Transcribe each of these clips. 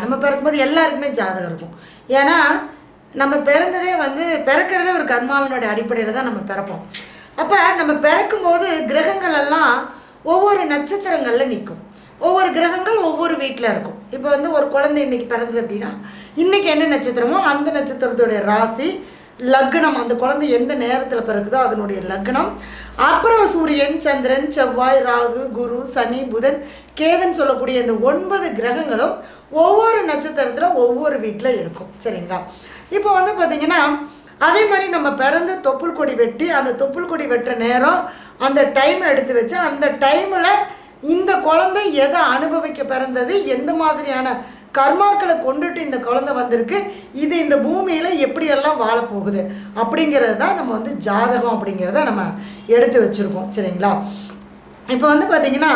நம்ம பிறக்கும்போது எல்லாருக்குமே ஜாதகம் இருக்கும் ஏன்னா நம்ம பிறந்ததே வந்து பிறக்கிறதே ஒரு கர்மாவினுடைய அடிப்படையில் தான் நம்ம பிறப்போம் அப்போ நம்ம பிறக்கும்போது கிரகங்கள் எல்லாம் ஒவ்வொரு நட்சத்திரங்களில் நிற்கும் ஒவ்வொரு கிரகங்கள் ஒவ்வொரு வீட்டில் இருக்கும் இப்போ வந்து ஒரு குழந்தை இன்னைக்கு பிறந்தது அப்படின்னா இன்னைக்கு என்ன நட்சத்திரமோ அந்த நட்சத்திரத்துடைய ராசி லக்னம் அந்த குழந்தை எந்த நேரத்தில் பிறக்குதோ அதனுடைய லக்னம் அப்புறம் சூரியன் சந்திரன் செவ்வாய் ராகு குரு சனி புதன் கேதன் சொல்லக்கூடிய இந்த ஒன்பது கிரகங்களும் ஒவ்வொரு நட்சத்திரத்தில் ஒவ்வொரு வீட்டில் இருக்கும் சரிங்களா இப்போ வந்து பார்த்தீங்கன்னா அதே மாதிரி நம்ம பிறந்து தொப்புள் கொடி வெட்டி அந்த தொப்புள் கொடி வெட்டுற நேரம் அந்த டைம் எடுத்து வச்சு அந்த டைமில் இந்த குழந்தை எதை அனுபவிக்க பிறந்தது எந்த மாதிரியான கர்மாக்களை கொண்டுட்டு இந்த குழந்தை வந்திருக்கு இது இந்த பூமியில் எப்படியெல்லாம் வாழப் போகுது அப்படிங்கிறது தான் நம்ம வந்து ஜாதகம் அப்படிங்கிறத நம்ம எடுத்து வச்சுருக்கோம் சரிங்களா இப்போ வந்து பார்த்திங்கன்னா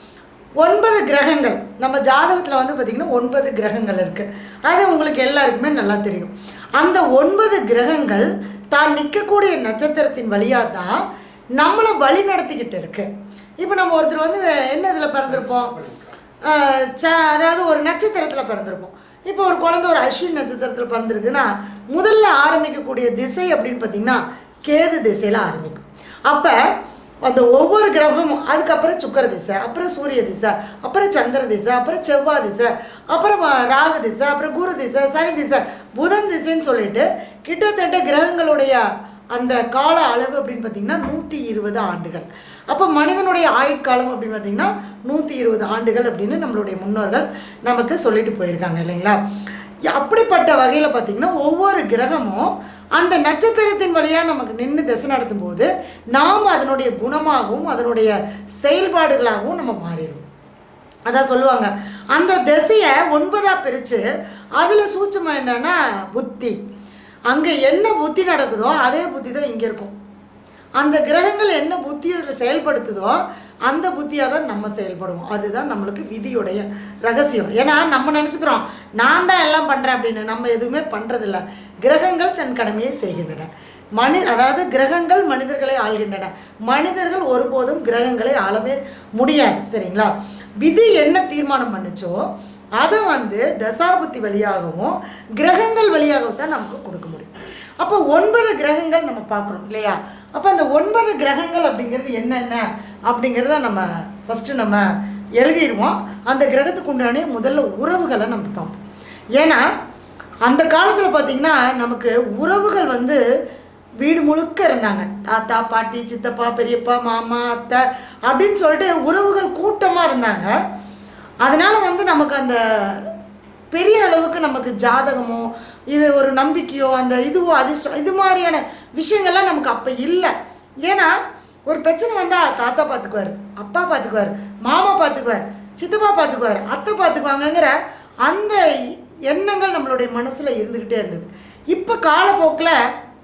ஒன்பது கிரகங்கள் நம்ம ஜாதகத்தில் வந்து பார்த்திங்கன்னா ஒன்பது கிரகங்கள் இருக்குது அது உங்களுக்கு எல்லாருக்குமே நல்லா தெரியும் அந்த ஒன்பது கிரகங்கள் தான் நிற்கக்கூடிய நட்சத்திரத்தின் வழியாக தான் நம்மளை வழி நடத்திக்கிட்டு இருக்கு இப்போ நம்ம ஒருத்தர் வந்து என்ன இதில் பிறந்திருப்போம் ஆஹ் ச- அதாவது ஒரு நட்சத்திரத்தில் பிறந்திருப்போம் இப்போ ஒரு குழந்தை ஒரு அஸ்வின் நட்சத்திரத்தில் பிறந்திருக்குன்னா முதல்ல ஆரம்பிக்கக்கூடிய திசை அப்படின்னு பார்த்தீங்கன்னா கேது திசையில் ஆரம்பிக்கும் அப்போ அந்த ஒவ்வொரு கிரகமும் அதுக்கப்புறம் சுக்கர திசை அப்புறம் சூரிய திசை அப்புறம் சந்திர திசை அப்புறம் செவ்வாய் திசை அப்புறம் வ- ராகு திசை அப்புறம் குரு திசை சனி திசை புதன் திசைன்னு சொல்லிட்டு கிட்டத்தட்ட கிரகங்களுடைய அந்த கால அளவு அப்படின்னு பார்த்தீங்கன்னா நூற்றி இருபது ஆண்டுகள் அப்போ மனிதனுடைய ஆயுட்காலம் அப்படின்னு பார்த்தீங்கன்னா நூற்றி இருபது ஆண்டுகள் அப்படின்னு நம்மளுடைய முன்னோர்கள் நமக்கு சொல்லிட்டு போயிருக்காங்க இல்லைங்களா அப்படிப்பட்ட வகையில் பார்த்தீங்கன்னா ஒவ்வொரு கிரகமும் அந்த நட்சத்திரத்தின் வழியாக நமக்கு நின்று திசை நடத்தும் போது நாம் அதனுடைய குணமாகவும் அதனுடைய செயல்பாடுகளாகவும் நம்ம மாறிடுவோம் அதான் சொல்லுவாங்க அந்த திசையை ஒன்பதாக பிரித்து அதில் சூட்சமாக என்னன்னா புத்தி அங்கே என்ன புத்தி நடக்குதோ அதே புத்தி தான் இங்கே இருக்கும் அந்த கிரகங்கள் என்ன புத்தி அதில் செயல்படுத்துதோ அந்த புத்தியாக தான் நம்ம செயல்படுவோம் அதுதான் நம்மளுக்கு விதியுடைய ரகசியம் ஏன்னா நம்ம நினச்சிக்கிறோம் நான் தான் எல்லாம் பண்ணுறேன் அப்படின்னு நம்ம எதுவுமே பண்ணுறதில்ல கிரகங்கள் தன் கடமையை செய்கின்றன மனி அதாவது கிரகங்கள் மனிதர்களை ஆள்கின்றன மனிதர்கள் ஒருபோதும் கிரகங்களை ஆளவே முடியாது சரிங்களா விதி என்ன தீர்மானம் பண்ணுச்சோ அதை வந்து தசாபுத்தி வழியாகவும் கிரகங்கள் வழியாகவும் தான் நமக்கு கொடுக்க முடியும் அப்போ ஒன்பது கிரகங்கள் நம்ம பார்க்குறோம் இல்லையா அப்போ அந்த ஒன்பது கிரகங்கள் அப்படிங்கிறது என்னென்ன அப்படிங்கிறத நம்ம ஃபஸ்ட்டு நம்ம எழுதிடுவோம் அந்த கிரகத்துக்கு உண்டான முதல்ல உறவுகளை நம்ம பார்ப்போம் ஏன்னா அந்த காலத்தில் பார்த்திங்கன்னா நமக்கு உறவுகள் வந்து வீடு முழுக்க இருந்தாங்க தாத்தா பாட்டி சித்தப்பா பெரியப்பா மாமா அத்தை அப்படின்னு சொல்லிட்டு உறவுகள் கூட்டமாக இருந்தாங்க அதனால் வந்து நமக்கு அந்த பெரிய அளவுக்கு நமக்கு ஜாதகமோ இது ஒரு நம்பிக்கையோ அந்த இதுவோ அதிர்ஷ்டம் இது மாதிரியான விஷயங்கள்லாம் நமக்கு அப்போ இல்லை ஏன்னா ஒரு பிரச்சனை வந்தால் தாத்தா பார்த்துக்குவார் அப்பா பார்த்துக்குவார் மாமா பார்த்துக்குவார் சித்தப்பா பார்த்துக்குவார் அத்தை பார்த்துக்குவாங்கங்கிற அந்த எண்ணங்கள் நம்மளுடைய மனசில் இருந்துக்கிட்டே இருந்தது இப்போ காலப்போக்கில்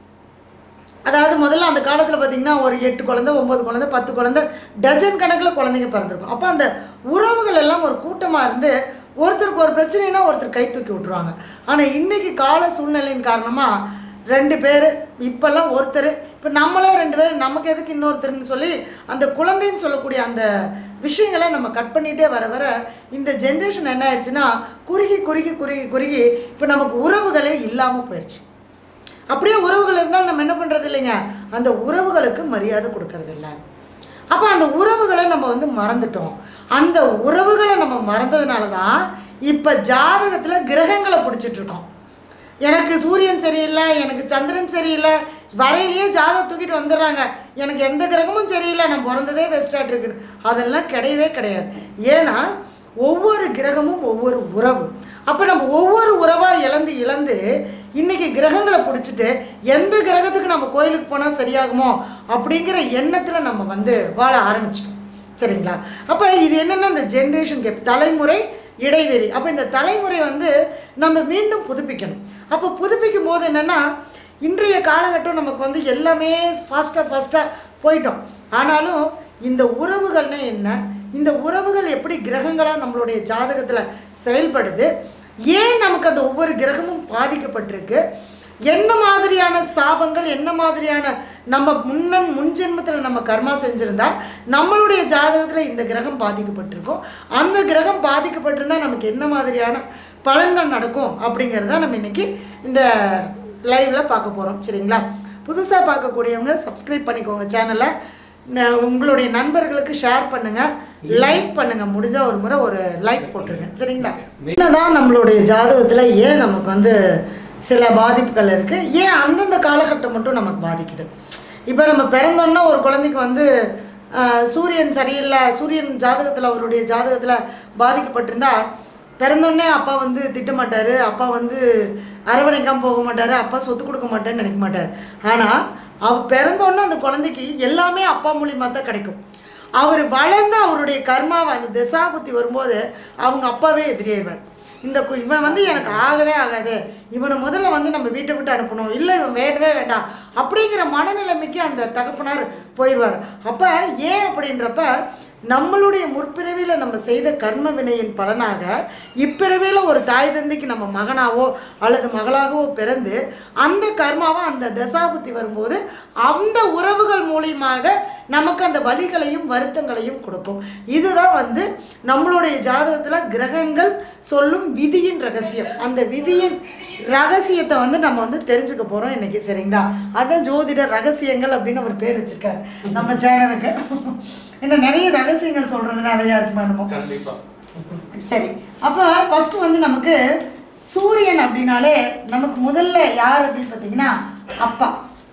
அதாவது முதல்ல அந்த காலத்தில் பார்த்தீங்கன்னா ஒரு எட்டு குழந்தை ஒம்பது குழந்தை பத்து குழந்தை டஜன் கணக்கில் குழந்தைங்க பிறந்திருக்கும் அப்போ அந்த உறவுகள் எல்லாம் ஒரு கூட்டமாக இருந்து ஒருத்தருக்கு ஒரு பிரச்சனைனா ஒருத்தர் கை தூக்கி விட்ருவாங்க ஆனால் இன்னைக்கு கால சூழ்நிலையின் காரணமாக ரெண்டு பேர் இப்போல்லாம் ஒருத்தர் இப்போ நம்மளே ரெண்டு பேர் நமக்கு எதுக்கு இன்னொருத்தர்னு சொல்லி அந்த குழந்தைன்னு சொல்லக்கூடிய அந்த விஷயங்களை நம்ம கட் பண்ணிகிட்டே வர வர இந்த ஜென்ரேஷன் என்ன ஆயிடுச்சுன்னா குறுகி குறுகி குறுகி குறுகி இப்போ நமக்கு உறவுகளே இல்லாமல் போயிடுச்சு அப்படியே உறவுகள் இருந்தாலும் நம்ம என்ன பண்ணுறது இல்லைங்க அந்த உறவுகளுக்கு மரியாதை கொடுக்கறது இல்ல அப்போ அந்த உறவுகளை நம்ம வந்து மறந்துட்டோம் அந்த உறவுகளை நம்ம மறந்ததுனால தான் இப்போ ஜாதகத்தில் கிரகங்களை பிடிச்சிட்டு இருக்கோம் எனக்கு சூரியன் சரியில்லை எனக்கு சந்திரன் சரியில்லை வரையிலேயே ஜாதகம் தூக்கிட்டு வந்துடுறாங்க எனக்கு எந்த கிரகமும் சரியில்லை நான் பிறந்ததே வெஸ்டாட் இருக்குன்னு அதெல்லாம் கிடையவே கிடையாது ஏன்னா ஒவ்வொரு கிரகமும் ஒவ்வொரு உறவு அப்போ நம்ம ஒவ்வொரு உறவாக இழந்து இழந்து இன்னைக்கு கிரகங்களை பிடிச்சிட்டு எந்த கிரகத்துக்கு நம்ம கோயிலுக்கு போனால் சரியாகுமோ அப்படிங்கிற எண்ணத்தில் நம்ம வந்து வாழ ஆரம்பிச்சிட்டோம் சரிங்களா அப்போ இது என்னென்னா இந்த ஜென்ரேஷன் கேப் தலைமுறை இடைவெளி அப்போ இந்த தலைமுறை வந்து நம்ம மீண்டும் புதுப்பிக்கணும் அப்போ புதுப்பிக்கும் போது என்னென்னா இன்றைய காலகட்டம் நமக்கு வந்து எல்லாமே ஃபாஸ்ட்டாக ஃபாஸ்ட்டாக போயிட்டோம் ஆனாலும் இந்த உறவுகள்னா என்ன இந்த உறவுகள் எப்படி கிரகங்களாக நம்மளுடைய ஜாதகத்தில் செயல்படுது ஏன் நமக்கு அந்த ஒவ்வொரு கிரகமும் பாதிக்கப்பட்டிருக்கு என்ன மாதிரியான சாபங்கள் என்ன மாதிரியான நம்ம முன்னன் முன் ஜென்மத்தில் நம்ம கர்மா செஞ்சுருந்தா நம்மளுடைய ஜாதகத்தில் இந்த கிரகம் பாதிக்கப்பட்டிருக்கும் அந்த கிரகம் பாதிக்கப்பட்டிருந்தா நமக்கு என்ன மாதிரியான பலன்கள் நடக்கும் அப்படிங்கிறத நம்ம இன்னைக்கு இந்த லைவில் பார்க்க போகிறோம் சரிங்களா புதுசாக பார்க்கக்கூடியவங்க சப்ஸ்கிரைப் பண்ணிக்கோங்க சேனலை ந- உங்களுடைய நண்பர்களுக்கு ஷேர் பண்ணுங்க லைக் பண்ணுங்க முடிஞ்சா ஒரு முறை ஒரு லைக் போட்டுருங்க சரிங்களா என்னதான் நம்மளுடைய ஜாதகத்தில் ஏன் நமக்கு வந்து சில பாதிப்புகள் இருக்குது ஏன் அந்தந்த காலகட்டம் மட்டும் நமக்கு பாதிக்குது இப்போ நம்ம பிறந்தோன்னா ஒரு குழந்தைக்கு வந்து ஆஹ், சூரியன் சரியில்லை சூரியன் ஜாதகத்தில் அவருடைய ஜாதகத்தில் பாதிக்கப்பட்டிருந்தா பிறந்தோடனே அப்பா வந்து திட்ட மாட்டார் அப்பா வந்து அரவணைக்காமல் போக மாட்டார் அப்பா சொத்து கொடுக்க மாட்டேன்னு நினைக்க மாட்டார் ஆனால் அவ பிறந்தோடனே அந்த குழந்தைக்கு எல்லாமே அப்பா மூலியமாக தான் கிடைக்கும் அவர் வளர்ந்து அவருடைய கர்மாவை அந்த திசாபுத்தி வரும்போது அவங்க அப்பாவே எதிரியாயிருவார் இந்த கு- இவன் வந்து எனக்கு ஆகவே ஆகாது இவனை முதல்ல வந்து நம்ம வீட்டை விட்டு அனுப்பணும் இல்லை இவன் வேண்டவே வேண்டாம் அப்படிங்கிற மனநிலைமைக்கு அந்த தகப்பனார் போயிடுவார் அப்போ ஏன் அப்படின்றப்ப நம்மளுடைய முற்பிறவியில் நம்ம செய்த கர்ம வினையின் பலனாக இப்பிறவியில் ஒரு தாய் தந்தைக்கு நம்ம மகனாவோ அல்லது மகளாகவோ பிறந்து அந்த கர்மாவை அந்த தசாபுத்தி வரும்போது அந்த உறவுகள் மூலியமாக நமக்கு அந்த வலிகளையும் வருத்தங்களையும் கொடுக்கும் இதுதான் வந்து நம்மளுடைய ஜாதகத்தில் கிரகங்கள் சொல்லும் விதியின் ரகசியம் அந்த விதியின் ரகசியத்தை வந்து நம்ம வந்து தெரிஞ்சுக்க போகிறோம் இன்னைக்கு சரிங்களா அதான் ஜோதிட ரகசியங்கள் அப்படின்னு ஒரு பேர் வச்சிருக்காரு நம்ம சேனலுக்கு இன்னும் நிறைய ரகசியங்கள் சொல்றது நிறையா இருக்குமா என்னமோ கண்டிப்பா சரி அப்போ ஃபர்ஸ்ட் வந்து நமக்கு சூரியன் அப்படின்னாலே நமக்கு முதல்ல யார் அப்படின்னு பார்த்தீங்கன்னா அப்பா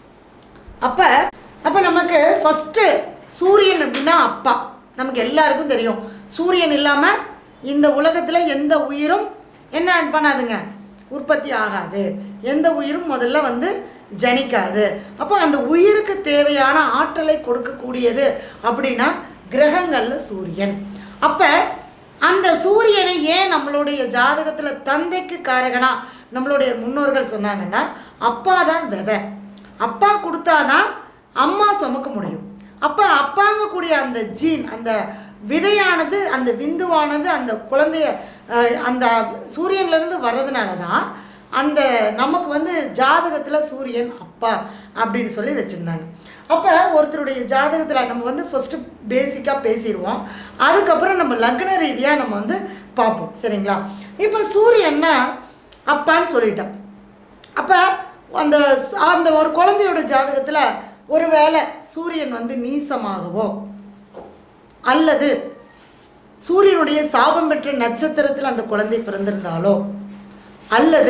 அப்போ அப்போ நமக்கு ஃபஸ்ட்டு சூரியன் அப்படின்னா அப்பா நமக்கு எல்லாருக்கும் தெரியும் சூரியன் இல்லாமல் இந்த உலகத்தில் எந்த உயிரும் என்ன பண்ணாதுங்க உற்பத்தி ஆகாது எந்த உயிரும் முதல்ல வந்து ஜனிக்காது அப்போ அந்த உயிருக்கு தேவையான ஆற்றலை கொடுக்கக்கூடியது அப்படின்னா கிரகங்களில் சூரியன் அப்போ அந்த சூரியனை ஏன் நம்மளுடைய ஜாதகத்தில் தந்தைக்கு காரகனா நம்மளுடைய முன்னோர்கள் சொன்னாங்கன்னா அப்பா தான் விதை அப்பா கொடுத்தாதான் அம்மா சுமக்க முடியும் அப்போ அப்பாங்கக்கூடிய அந்த ஜீன் அந்த விதையானது அந்த விந்துவானது அந்த குழந்தைய அஹ், அந்த சூரியன்லேருந்து வர்றதுனால தான் அந்த நமக்கு வந்து ஜாதகத்தில் சூரியன் அப்பா அப்படின்னு சொல்லி வச்சுருந்தாங்க அப்போ ஒருத்தருடைய ஜாதகத்தில் நம்ம வந்து ஃபஸ்ட்டு பேசிக்காக பேசிடுவோம் அதுக்கப்புறம் நம்ம லக்ன ரீதியாக நம்ம வந்து பார்ப்போம் சரிங்களா இப்போ சூரியன்னா அப்பான்னு சொல்லிட்டோம் அப்போ அந்த அந்த ஒரு குழந்தையோட ஜாதகத்தில் ஒருவேளை சூரியன் வந்து நீசமாகவோ அல்லது சூரியனுடைய சாபம் பெற்ற நட்சத்திரத்தில் அந்த குழந்தை பிறந்திருந்தாலோ அல்லது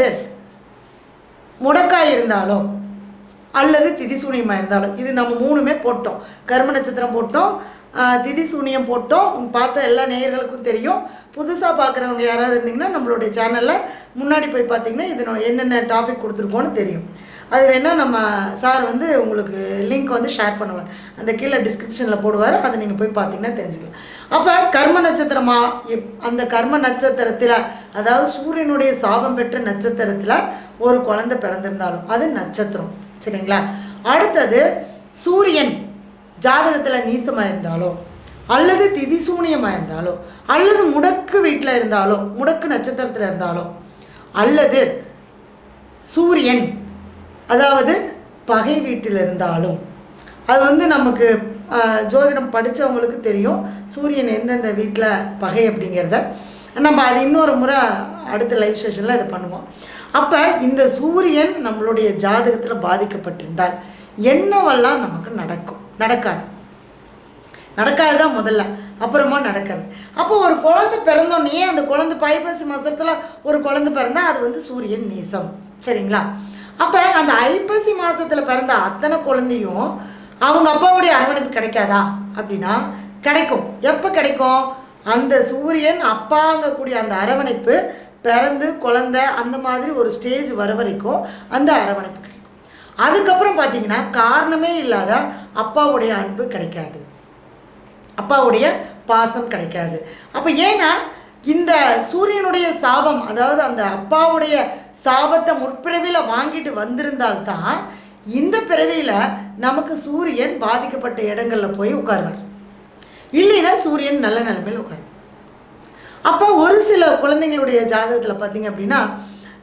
முடக்காய் இருந்தாலோ அல்லது திதிசூனியமாக இருந்தாலும் இது நம்ம மூணுமே போட்டோம் கர்ம நட்சத்திரம் போட்டோம் ஆஹ், திதிசூனியம் போட்டோம் உங்க பார்த்த எல்லா நேயர்களுக்கும் தெரியும் புதுசாக பார்க்குறவங்க யாராவது இருந்தீங்கன்னா நம்மளுடைய சேனலில் முன்னாடி போய் பார்த்தீங்கன்னா இது நான் என்னென்ன டாபிக் கொடுத்துருக்கோன்னு தெரியும் அது வேணால் நம்ம சார் வந்து உங்களுக்கு லிங்க் வந்து ஷேர் பண்ணுவார் அந்த கீழே டிஸ்கிரிப்ஷனில் போடுவார் அதை நீங்கள் போய் பார்த்தீங்கன்னா தெரிஞ்சுக்கலாம் அப்போ கர்ம நட்சத்திரமா இப்- அந்த கர்ம நட்சத்திரத்தில் அதாவது சூரியனுடைய சாபம் பெற்ற நட்சத்திரத்தில் ஒரு குழந்தை பிறந்திருந்தாலும் அது நட்சத்திரம் சரிங்களா அடுத்தது சூரியன் ஜாதகத்தில் நீசமாக இருந்தாலோ அல்லது திதிசூனியமாக இருந்தாலோ அல்லது முடக்கு வீட்டில் இருந்தாலோ முடக்கு நட்சத்திரத்தில் இருந்தாலோ அல்லது சூரியன் அதாவது பகை வீட்டில் இருந்தாலும் அது வந்து நமக்கு ஆஹ், ஜோதிடம் படித்தவங்களுக்கு தெரியும் சூரியன் எந்தெந்த வீட்டில் பகை அப்படிங்கிறத நம்ம அது இன்னொரு முறை அடுத்த லைவ் செஷனில் இதை பண்ணுவோம் அப்போ இந்த சூரியன் நம்மளுடைய ஜாதகத்தில் பாதிக்கப்பட்டிருந்தால் என்னவெல்லாம் நமக்கு நடக்கும் நடக்காது நடக்காது தான் முதல்ல அப்புறமா நடக்காது அப்போ ஒரு குழந்தை பிறந்தோடனே அந்த குழந்தை பைப்பசி மாதத்தில் ஒரு குழந்தை பிறந்தா அது வந்து சூரியன் நீசம் சரிங்களா அப்போ அந்த ஐப்பசி மாதத்தில் பிறந்த அத்தனை குழந்தையும் அவங்க அப்பாவுடைய அரவணைப்பு கிடைக்காதா அப்படின்னா கிடைக்கும் எப்போ கிடைக்கும் அந்த சூரியன் அப்பாங்கக்கூடிய அந்த அரவணைப்பு பிறந்து குழந்தை அந்த மாதிரி ஒரு ஸ்டேஜ் வர வரைக்கும் அந்த அரவணைப்பு கிடைக்கும் அதுக்கப்புறம் பார்த்தீங்கன்னா காரணமே இல்லாத அப்பாவுடைய அன்பு கிடைக்காது அப்பாவுடைய பாசம் கிடைக்காது அப்போ ஏன்னா இந்த சூரியனுடைய சாபம் அதாவது அந்த அப்பாவுடைய சாபத்தை முற்பிறவியில் வாங்கிட்டு வந்திருந்தால்தான் இந்த பிறவியில் நமக்கு சூரியன் பாதிக்கப்பட்ட இடங்களில் போய் உட்காருவார் இல்லைன்னா சூரியன் நல்ல நிலைமையில் உட்காருவார் அப்போ ஒரு சில குழந்தைங்களுடைய ஜாதகத்தில் பார்த்தீங்க அப்படின்னா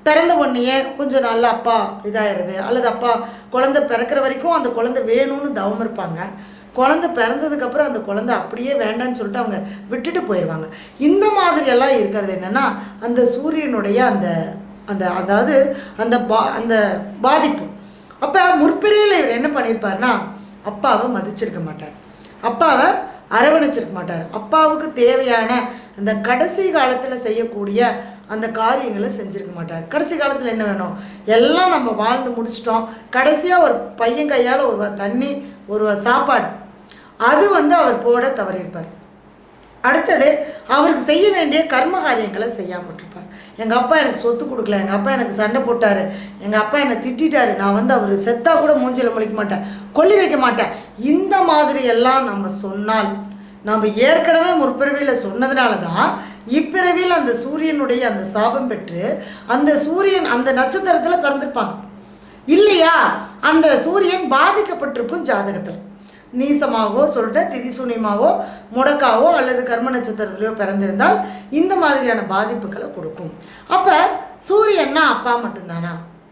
பிறந்த உடனேயே கொஞ்சம் நல்ல அப்பா இதாயிருது அல்லது அப்பா குழந்தை பிறக்கிற வரைக்கும் அந்த குழந்தை வேணும்னு தவம் இருப்பாங்க குழந்தை பிறந்ததுக்கப்புறம் அந்த குழந்தை அப்படியே வேண்டான்னு சொல்லிட்டு அவங்க விட்டுட்டு போயிடுவாங்க இந்த மாதிரியெல்லாம் இருக்கிறது என்னென்னா அந்த சூரியனுடைய அந்த அந்த அதாவது அந்த பா அந்த பாதிப்பு அப்போ முற்பிறையில் இவர் என்ன பண்ணியிருப்பாருன்னா அப்பாவை மதிச்சிருக்க மாட்டார் அப்பாவை அரவணைச்சிருக்க மாட்டார் அப்பாவுக்கு தேவையான அந்த கடைசி காலத்தில் செய்யக்கூடிய அந்த காரியங்களை செஞ்சிருக்க மாட்டார் கடைசி காலத்தில் என்ன வேணும் எல்லாம் நம்ம வாழ்ந்து முடிச்சிட்டோம் கடைசியாக ஒரு பையன் கையால் ஒரு வா தண்ணி ஒரு வா சாப்பாடு அது வந்து அவர் போட தவறியிருப்பார் அடுத்தது அவருக்கு செய்ய வேண்டிய கர்ம காரியங்களை செய்யாமல் விட்டுருப்பார் எங்கள் அப்பா எனக்கு சொத்து கொடுக்கல எங்கள் அப்பா எனக்கு சண்டை போட்டார் எங்கள் அப்பா என்னை திட்டிட்டாரு நான் வந்து அவர் செத்தா கூட மூஞ்சில முழிக்க மாட்டேன் கொல்லி வைக்க மாட்டேன் இந்த மாதிரி எல்லாம் நம்ம சொன்னால் நம்ம ஏற்கனவே முற்பிறவியில் சொன்னதுனால தான் இப்பிறவியில் அந்த சூரியனுடைய அந்த சாபம் பெற்று அந்த சூரியன் அந்த நட்சத்திரத்தில் பிறந்திருப்பாங்க இல்லையா அந்த சூரியன் பாதிக்கப்பட்டிருக்கும் ஜாதகத்தில் நீசமாகவோ சொல்லிட்டு திதிசூனியமாவோ முடக்காவோ அல்லது கர்ம நட்சத்திரத்திலையோ பிறந்திருந்தால் இந்த மாதிரியான பாதிப்புகளை கொடுக்கும் அப்போ சூரியன்னா அப்பா மட்டும்தானா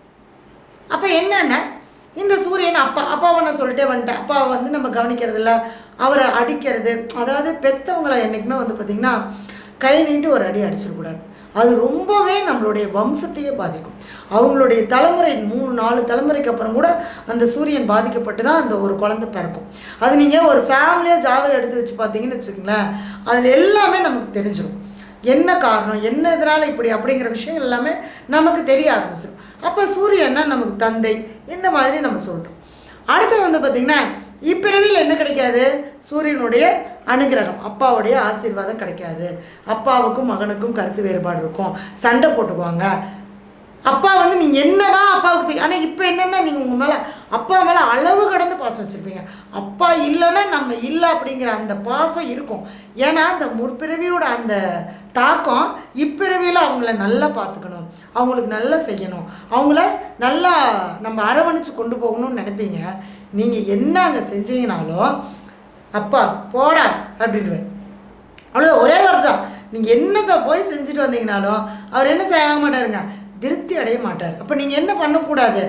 அப்போ என்னென்ன இந்த சூரியன் அப்பா அப்பாவை நான் சொல்லிட்டே வந்துட்டேன் அப்பாவை வந்து நம்ம கவனிக்கிறது இல்ல அவரை அடிக்கிறது அதாவது பெற்றவங்களை என்றைக்குமே வந்து பார்த்திங்கன்னா கை நீட்டி ஒரு அடி அடிச்சிடக்கூடாது அது ரொம்பவே நம்மளுடைய வம்சத்தையே பாதிக்கும் அவங்களுடைய தலைமுறை மூணு நாலு தலைமுறைக்கு அப்புறம் கூட அந்த சூரியன் பாதிக்கப்பட்டு தான் அந்த ஒரு குழந்தை பிறக்கும் அது நீங்கள் ஒரு ஃபேமிலியாக ஜாதகம் எடுத்து வச்சு பார்த்தீங்கன்னு வச்சுக்கோங்களேன் அதில் எல்லாமே நமக்கு தெரிஞ்சிடும் என்ன காரணம் என்ன இதனால் இப்படி அப்படிங்கிற விஷயங்கள் எல்லாமே நமக்கு தெரிய ஆரம்பிச்சிடும் அப்போ சூரியன்னா நமக்கு தந்தை இந்த மாதிரி நம்ம சொல்லிட்டோம் அடுத்து வந்து பார்த்திங்கன்னா இப்பிறவியில் என்ன கிடைக்காது சூரியனுடைய அனுகிரகம் அப்பாவுடைய ஆசீர்வாதம் கிடைக்காது அப்பாவுக்கும் மகனுக்கும் கருத்து வேறுபாடு இருக்கும் சண்டை போட்டுக்குவாங்க அப்பா வந்து நீங்கள் என்னதான் அப்பாவுக்கு செய்ய ஆனால் இப்போ என்னென்னா நீங்கள் உங்கள் மேலே அப்பா மேலே அளவு கடந்து பாசம் வச்சுருப்பீங்க அப்பா இல்லைன்னா நம்ம இல்லை அப்படிங்கிற அந்த பாசம் இருக்கும் ஏன்னா அந்த முற்பிறவியோட அந்த தாக்கம் இப்பிறவியில் அவங்கள நல்லா பார்த்துக்கணும் அவங்களுக்கு நல்லா செய்யணும் அவங்கள நல்லா நம்ம அரவணைச்சு கொண்டு போகணும்னு நினைப்பீங்க நீங்கள் என்ன அங்கே செஞ்சீங்கனாலும் அப்பா போடா அப்படின்னுவேன் அவ்வளோ ஒரே வார்த்தை தான் நீங்கள் என்னத்தை போய் செஞ்சுட்டு வந்தீங்கனாலும் அவர் என்ன செய்ய மாட்டாருங்க திருப்தி அடைய மாட்டார் அப்போ நீங்கள் என்ன பண்ணக்கூடாது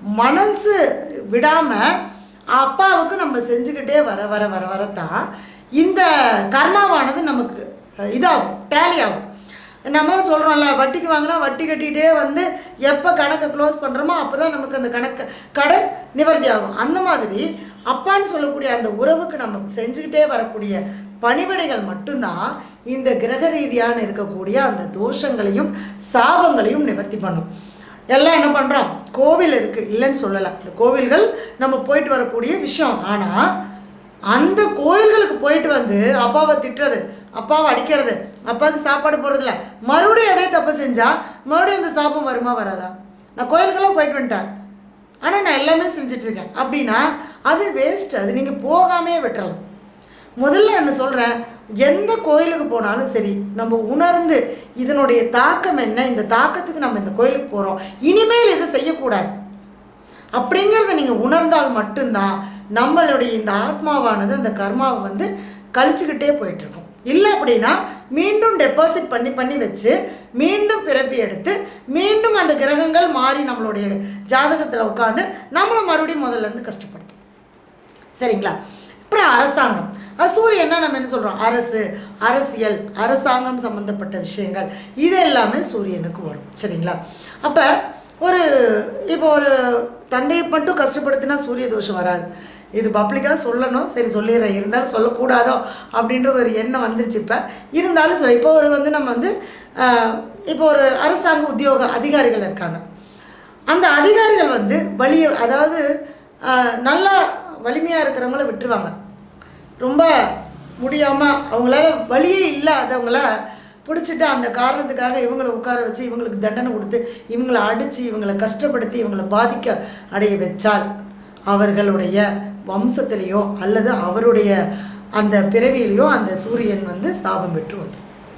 மனசு விடாமல் அப்பாவுக்கு நம்ம செஞ்சுக்கிட்டே வர வர வர வரத்தான் இந்த கர்மாவானது நமக்கு இதாகும் டேலி ஆகும் நம்ம தான் சொல்கிறோம்ல வட்டிக்கு வாங்கினா வட்டி கட்டிகிட்டே வந்து எப்போ கணக்கை க்ளோஸ் பண்ணுறோமோ அப்போ தான் நமக்கு அந்த கணக்கு கடன் நிவர்த்தி ஆகும் அந்த மாதிரி அப்பான்னு சொல்லக்கூடிய அந்த உறவுக்கு நம்ம செஞ்சுக்கிட்டே வரக்கூடிய பணிவிடைகள் மட்டும்தான் இந்த கிரக ரீதியான இருக்கக்கூடிய அந்த தோஷங்களையும் சாபங்களையும் நிவர்த்தி பண்ணும் எல்லாம் என்ன பண்ணுறோம் கோவில் இருக்குது இல்லைன்னு சொல்லலை அந்த கோவில்கள் நம்ம போயிட்டு வரக்கூடிய விஷயம் ஆனால் அந்த கோயில்களுக்கு போயிட்டு வந்து அப்பாவை திட்டுறது அப்பாவை அடிக்கிறது அப்பாவுக்கு சாப்பாடு போடுறதில்ல மறுபடியும் அதே தப்பு செஞ்சால் மறுபடியும் அந்த சாபம் வருமா வராதா நான் கோயிலுக்கெல்லாம் போயிட்டு வந்துட்டேன் ஆனால் நான் எல்லாமே செஞ்சிட்ருக்கேன் அப்படின்னா அது வேஸ்ட் அது நீங்கள் போகாமே விட்டுறலாம் முதல்ல என்ன சொல்கிறேன் எந்த கோயிலுக்கு போனாலும் சரி நம்ம உணர்ந்து இதனுடைய தாக்கம் என்ன இந்த தாக்கத்துக்கு நம்ம இந்த கோயிலுக்கு போகிறோம் இனிமேல் இதை செய்யக்கூடாது அப்படிங்கிறத நீங்கள் உணர்ந்தால் மட்டும்தான் நம்மளுடைய இந்த ஆத்மாவானது அந்த கர்மாவை வந்து கழிச்சுக்கிட்டே போயிட்டுருக்கும் இல்லை அப்படின்னா மீண்டும் டெபாசிட் பண்ணி பண்ணி வச்சு மீண்டும் பிறப்பி எடுத்து மீண்டும் அந்த கிரகங்கள் மாறி நம்மளுடைய ஜாதகத்தில் உட்காந்து நம்மளை மறுபடியும் முதல்ல இருந்து கஷ்டப்படுத்தும் சரிங்களா அப்புறம் அரசாங்கம் அது சூரியன்னா நம்ம என்ன சொல்கிறோம் அரசு அரசியல் அரசாங்கம் சம்மந்தப்பட்ட விஷயங்கள் இது எல்லாமே சூரியனுக்கு வரும் சரிங்களா அப்போ ஒரு இப்போ ஒரு தந்தையை மட்டும் கஷ்டப்படுத்தினா சூரிய தோஷம் வராது இது பப்ளிக்காக சொல்லணும் சரி சொல்லிடுறேன் இருந்தாலும் சொல்லக்கூடாதோ அப்படின்ற ஒரு எண்ணம் வந்துருச்சு இப்போ இருந்தாலும் சொல்ல இப்போ ஒரு வந்து நம்ம வந்து ஆஹ், இப்போ ஒரு அரசாங்க உத்தியோக அதிகாரிகள் இருக்காங்க அந்த அதிகாரிகள் வந்து வலிய அதாவது ஆஹ், நல்லா வலிமையாக இருக்கிறவங்கள விட்டுருவாங்க ரொம்ப முடியாமல் அவங்களால வழியே இல்லாதவங்கள பிடிச்சிட்டு அந்த காரணத்துக்காக இவங்களை உட்கார வச்சு இவங்களுக்கு தண்டனை கொடுத்து இவங்களை அடித்து இவங்களை கஷ்டப்படுத்தி இவங்களை பாதிக்க அடைய வச்சால் அவர்களுடைய வம்சத்திலேயோ அல்லது அவருடைய அந்த பிறவியிலையோ அந்த சூரியன் வந்து சாபம் பெற்று வரும்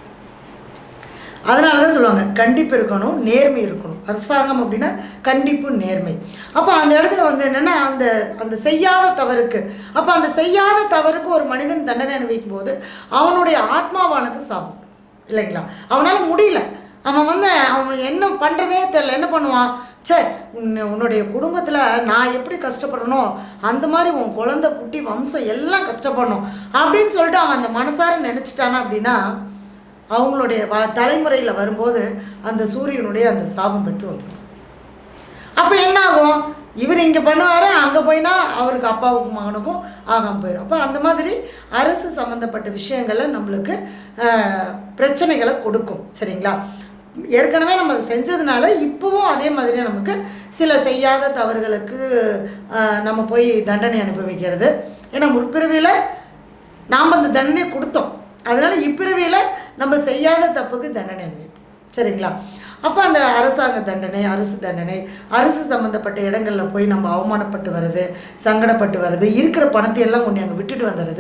அதனால தான் சொல்லுவாங்க கண்டிப்பு இருக்கணும் நேர்மை இருக்கணும் அரசாங்கம் அப்படின்னா கண்டிப்பு நேர்மை அப்போ அந்த இடத்துல வந்து என்னென்னா அந்த அந்த செய்யாத தவறுக்கு அப்போ அந்த செய்யாத தவறுக்கு ஒரு மனிதன் தண்டனை அனுபவிக்கும் போது அவனுடைய ஆத்மாவானது சாப்பிடும் இல்லைங்களா அவனால் முடியல அவன் வந்து அவன் என்ன பண்ணுறதே தெரில என்ன பண்ணுவான் சே உன்னை- உன்னுடைய குடும்பத்தில் நான் எப்படி கஷ்டப்படுறனோ அந்த மாதிரி உன் குழந்தை குட்டி வம்சம் எல்லாம் கஷ்டப்படணும் அப்படின்னு சொல்லிட்டு அவன் அந்த மனசார நினச்சிட்டானா அப்படின்னா அவங்களுடைய வ தலைமுறையில் வரும்போது அந்த சூரியனுடைய அந்த சாபம் பெற்று வந்துடும் அப்போ என்ன ஆகும் இவர் இங்கே பண்ணுவார் அங்கே போயினா அவருக்கு அப்பாவுக்கும் மகனுக்கும் ஆகாமல் போயிடும் அப்போ அந்த மாதிரி அரசு சம்மந்தப்பட்ட விஷயங்களை நம்மளுக்கு ஆஹ், பிரச்சனைகளை கொடுக்கும் சரிங்களா ஏற்கனவே நம்ம அதை செஞ்சதுனால இப்போவும் அதே மாதிரி நமக்கு சில செய்யாத தவறுகளுக்கு ஆஹ், நம்ம போய் தண்டனை அனுபவிக்கிறது ஏன்னா முற்பிறவியில் நாம் அந்த தண்டனையை கொடுத்தோம் அதனால் இப்பிறவியில் நம்ம செய்யாத தப்புக்கு தண்டனை அனுபவிப்போம் சரிங்களா அப்போ அந்த அரசாங்க தண்டனை அரசு தண்டனை அரசு சம்மந்தப்பட்ட இடங்களில் போய் நம்ம அவமானப்பட்டு வர்றது சங்கடப்பட்டு வர்றது இருக்கிற பணத்தை எல்லாம் கொண்டு அங்கே விட்டுட்டு வந்துடுறது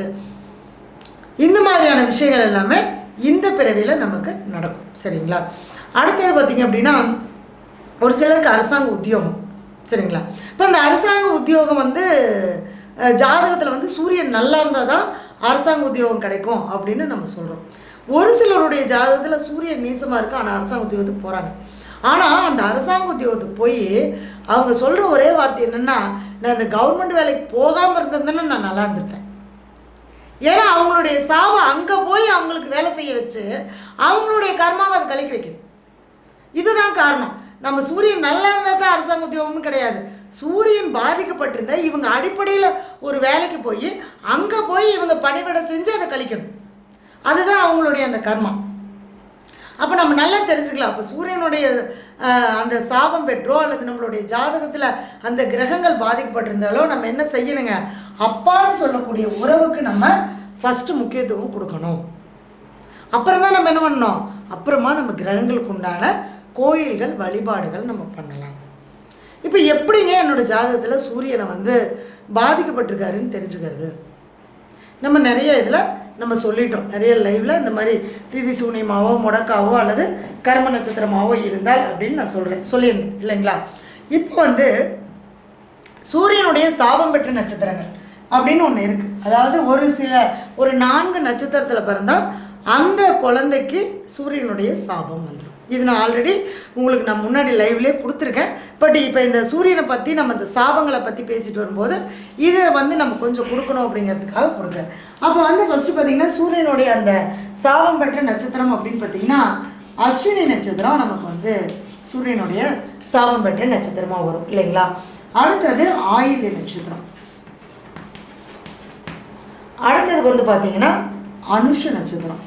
இந்த மாதிரியான விஷயங்கள் எல்லாமே இந்த பிறவியில் நமக்கு நடக்கும் சரிங்களா அடுத்தது பார்த்திங்க அப்படின்னா ஒரு சிலருக்கு அரசாங்க உத்தியோகம் சரிங்களா இப்போ இந்த அரசாங்க உத்தியோகம் வந்து ஜாதகத்தில் வந்து சூரியன் நல்லா இருந்தால் தான் அரசாங்க உத்தியோகம் கிடைக்கும் அப்படின்னு நம்ம சொல்கிறோம் ஒரு சிலருடைய ஜாதகத்தில் சூரியன் நீசமாக இருக்கு ஆனால் அரசாங்க உத்தியோகத்துக்கு போகிறாங்க ஆனால் அந்த அரசாங்க உத்தியோகத்துக்கு போய் அவங்க சொல்கிற ஒரே வார்த்தை என்னென்னா நான் இந்த கவர்மெண்ட் வேலைக்கு போகாமல் இருந்திருந்தேன்னா நான் நல்லா இருந்திருப்பேன் ஏன்னா அவங்களுடைய சாபம் அங்கே போய் அவங்களுக்கு வேலை செய்ய வச்சு அவங்களுடைய கர்மாவை அது கழிக்க வைக்குது இதுதான் காரணம் நம்ம சூரியன் நல்லா இருந்தால் தான் அரசாங்க உத்தியோகம்னு கிடையாது சூரியன் பாதிக்கப்பட்டிருந்தா இவங்க அடிப்படையில் ஒரு வேலைக்கு போய் அங்கே போய் இவங்க பணிவிடை செஞ்சு அதை கழிக்கணும் அதுதான் அவங்களுடைய அந்த கர்மா அப்போ நம்ம நல்லா தெரிஞ்சுக்கலாம் அப்போ சூரியனுடைய ஆஹ், அந்த சாபம் பெற்றோ அல்லது நம்மளுடைய ஜாதகத்தில் அந்த கிரகங்கள் பாதிக்கப்பட்டிருந்தாலோ நம்ம என்ன செய்யணுங்க அப்பான்னு சொல்லக்கூடிய உறவுக்கு நம்ம ஃபஸ்ட்டு முக்கியத்துவம் கொடுக்கணும் அப்புறம் தான் நம்ம என்ன பண்ணணும் அப்புறமா நம்ம கிரகங்களுக்கு உண்டான கோயில்கள் வழிபாடுகள் நம்ம பண்ணலாம் இப்போ எப்படிங்க என்னோட ஜாதகத்தில் சூரியனை வந்து பாதிக்கப்பட்டிருக்காருன்னு தெரிஞ்சுக்கிறது நம்ம நிறைய இதில் நம்ம சொல்லிட்டோம் நிறைய லைவில் இந்த மாதிரி திதி சூனியமாவோ முடக்காவோ அல்லது கர்ம நட்சத்திரமாவோ இருந்தால் அப்படின்னு நான் சொல்கிறேன் சொல்லியிருந்தேன் இல்லைங்களா இப்போ வந்து சூரியனுடைய சாபம் பெற்ற நட்சத்திரங்கள் அப்படின்னு ஒன்று இருக்குது அதாவது ஒரு சில ஒரு நான்கு நட்சத்திரத்தில் பிறந்தால் அந்த குழந்தைக்கு சூரியனுடைய சாபம் வந்துடும் இது நான் ஆல்ரெடி உங்களுக்கு நான் முன்னாடி லைவ்லேயே கொடுத்துருக்கேன் பட் இப்போ இந்த சூரியனை பற்றி நம்ம இந்த சாபங்களை பற்றி பேசிட்டு வரும்போது இதை வந்து நம்ம கொஞ்சம் கொடுக்கணும் அப்படிங்கிறதுக்காக கொடுக்குறேன் அப்போ வந்து ஃபஸ்ட்டு பார்த்தீங்கன்னா சூரியனுடைய அந்த சாபம் பெற்ற நட்சத்திரம் அப்படின்னு பார்த்தீங்கன்னா அஸ்வினி நட்சத்திரம் நமக்கு வந்து சூரியனுடைய சாபம் பெற்ற நட்சத்திரமாக வரும் இல்லைங்களா அடுத்தது ஆயில்ய நட்சத்திரம் அடுத்தது வந்து பார்த்தீங்கன்னா அனுஷ நட்சத்திரம்